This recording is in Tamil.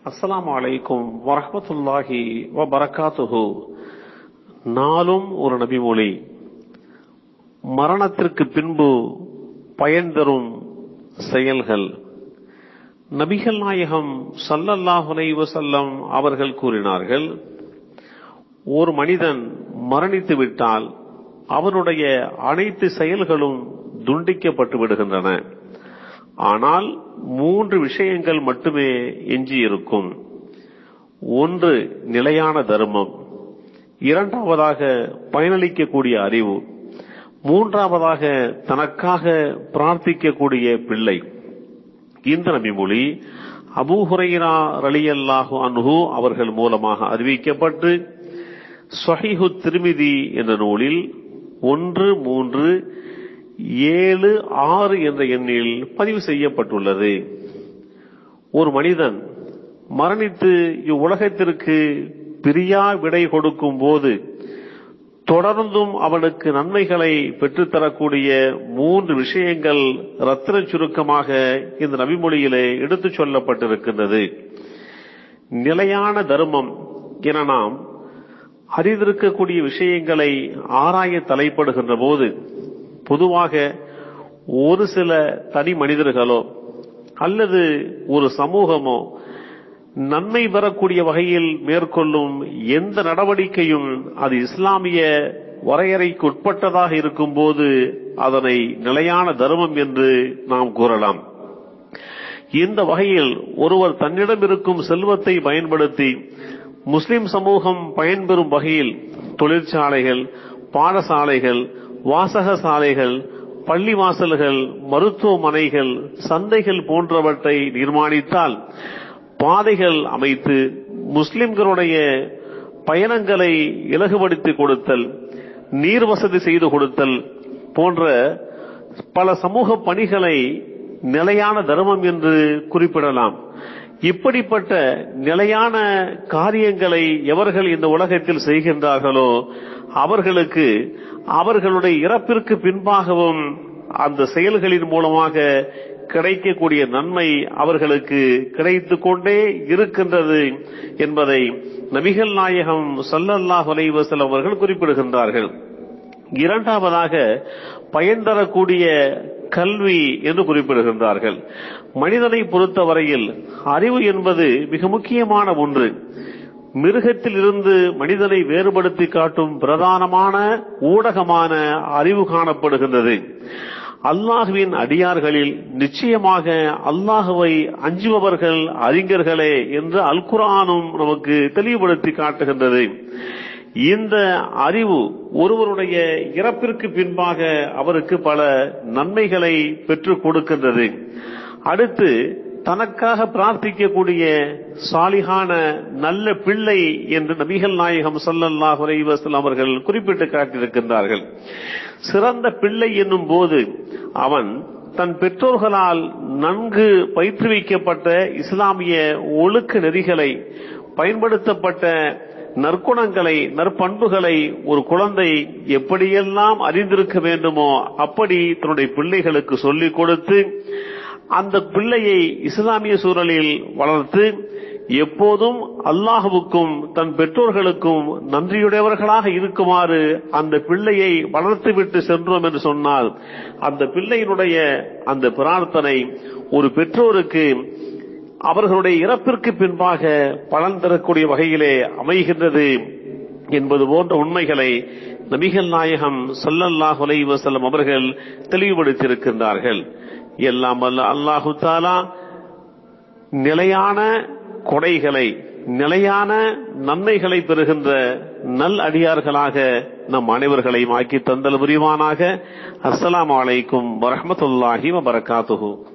அஸ்ஸலாமு அலைக்கும் வரஹ்மத்துல்லாஹி வபரகாத்துஹு நாளும் ஒரு நபிமொழி மரணத்திற்கு பின்பு பயன் தரும் செயல்கள் நபிகள் நாயகம் ஸல்லல்லாஹு அலைஹி வஸல்லம் அவர்கள் கூறினார்கள் ஒரு மனிதன் மரணித்து விட்டால் அவனுடைய அனைத்து செயல்களும் துண்டிக்கப்பட்டு விடுகின்றன ஆனால் மூன்று விஷயங்கள் மட்டுமே எஞ்சியிருக்கும் ஒன்று நிலையான தர்மம் இரண்டாவதாக பயனளிக்கக்கூடிய அறிவு மூன்றாவதாக தனக்காக பிரார்த்திக்கக்கூடிய பிள்ளை இந்த நபிமொழி அபூ ஹுரைரா ரலியல்லாஹு அன்ஹு அவர்கள் மூலமாக அறிவிக்கப்பட்டு ஸ்வஹீஹு திருமிதி என்ற நூலில் ஒன்று மூன்று ஏழு ஆறு என்ற எண்ணில் பதிவு செய்யப்பட்டுள்ளது ஒரு மனிதன் மரணித்து இவ்வுலகத்திற்கு பிரியா விடை கொடுக்கும் போது தொடர்ந்தும் அவனுக்கு நன்மைகளை பெற்றுத்தரக்கூடிய மூன்று விஷயங்கள் ரத்தின சுருக்கமாக இந்த நபிமொழியிலே எடுத்துச் சொல்லப்பட்டிருக்கின்றது நிலையான தர்மம் என நாம் அறிந்திருக்கக்கூடிய விஷயங்களை ஆராய தலைப்படுகின்ற போது பொதுவாக ஒரு சில தனி மனிதர்களோ அல்லது ஒரு சமூகமோ நன்மை பெறக்கூடிய வகையில் மேற்கொள்ளும் எந்த நடவடிக்கையும் அது இஸ்லாமிய வரையறைக்கு உட்பட்டதாக இருக்கும் போது அதனை நிலையான தர்மம் என்று நாம் கூறலாம் இந்த வகையில் ஒருவர் தன்னிடம் இருக்கும் செல்வத்தை பயன்படுத்தி முஸ்லிம் சமூகம் பயன்பெறும் வகையில் தொழிற்சாலைகள் பாடசாலைகள் வாசக சாலைகள் பள்ளி வாசல்கள் மருத்துவமனைகள் சந்தைகள் போன்றவற்றை நிர்மாணித்தால் பாதைகள் அமைத்து முஸ்லிம்களுடைய பயணங்களை இலகுபடுத்தி கொடுத்தல் நீர் வசதி செய்து கொடுத்தல் போன்ற பல சமூக பணிகளை நிலையான தர்மம் என்று குறிப்பிடலாம் இப்படிப்பட்ட நிலையான காரியங்களை எவர்கள் இந்த உலகத்தில் செய்கின்றார்களோ அவர்களுக்கு அவர்களுடைய இறப்பிற்கு பின்பாகவும் அந்த செயல்களின் மூலமாக கிடைக்கக்கூடிய நன்மை அவர்களுக்கு கிடைத்து கொண்டே இருக்கின்றது என்பதை நபிகள் நாயகம் சல்லல்லாஹ் அலைவசல் அவர்கள் குறிப்பிடுகின்றார்கள் இரண்டாவதாக பயன் தரக்கூடிய கல்வி என்று குறிப்பிடுகின்றார்கள் மனிதனை பொறுத்தவரையில் அறிவு என்பது மிக முக்கியமான ஒன்று மிருகத்தில் இருந்து மனிதனை வேறுபடுத்தி காட்டும் பிரதானமான ஊடகமான அறிவு காணப்படுகின்றது அல்லாஹுவின் அடியார்களில் நிச்சயமாக அல்லாஹுவை அஞ்சுபவர்கள் அறிஞர்களே என்று அல் குரானும் நமக்கு தெளிவுபடுத்தி காட்டுகின்றது இந்த அறிவு ஒருவருடைய இறப்பிற்கு பின்பாக அவருக்கு பல நன்மைகளை பெற்றுக் கொடுக்கின்றது அடுத்து தனக்காக பிரார்த்திக்கக்கூடிய சாலிகான நல்ல பிள்ளை என்று நபிகள் நாயகம் சல்லல்லாஹ் உரைவசல் அவர்கள் குறிப்பிட்டு காட்டியிருக்கின்றார்கள் சிறந்த பிள்ளை என்னும் போது அவன் தன் பெற்றோர்களால் நன்கு பயிற்றுவிக்கப்பட்ட இஸ்லாமிய ஒழுக்க நெறிகளை பயன்படுத்தப்பட்ட நற்குணங்களை நற்பண்புகளை ஒரு குழந்தை எப்படியெல்லாம் அறிந்திருக்க வேண்டுமோ அப்படி தன்னுடைய பிள்ளைகளுக்கு சொல்லிக் கொடுத்து அந்த பிள்ளையை இஸ்லாமிய சூழலில் வளர்த்து எப்போதும் அல்லாஹுவுக்கும் தன் பெற்றோர்களுக்கும் நன்றியுடையவர்களாக இருக்குமாறு அந்த பிள்ளையை வளர்த்துவிட்டு சென்றோம் என்று சொன்னால் அந்த பிள்ளையினுடைய அந்த பிரார்த்தனை ஒரு பெற்றோருக்கு அவர்களுடைய இறப்பிற்கு பின்பாக பலன் தரக்கூடிய வகையிலே அமைகின்றது என்பது போன்ற உண்மைகளை நபிகள் நாயகம் சல்லல்லாஹ் வசல்லம் அவர்கள் தெளிவுபடுத்தியிருக்கின்றார்கள் எல்லாம் அல்ல அல்லாஹு தாலா நிலையான கொடைகளை நிலையான நன்மைகளை பெறுகின்ற நல் அடியார்களாக நம் அனைவர்களையும் ஆக்கி தந்தல் புரிவானாக அஸ்ஸலாமு அலைக்கும் வரஹமத்துல்லாஹி வபரகாத்துஹு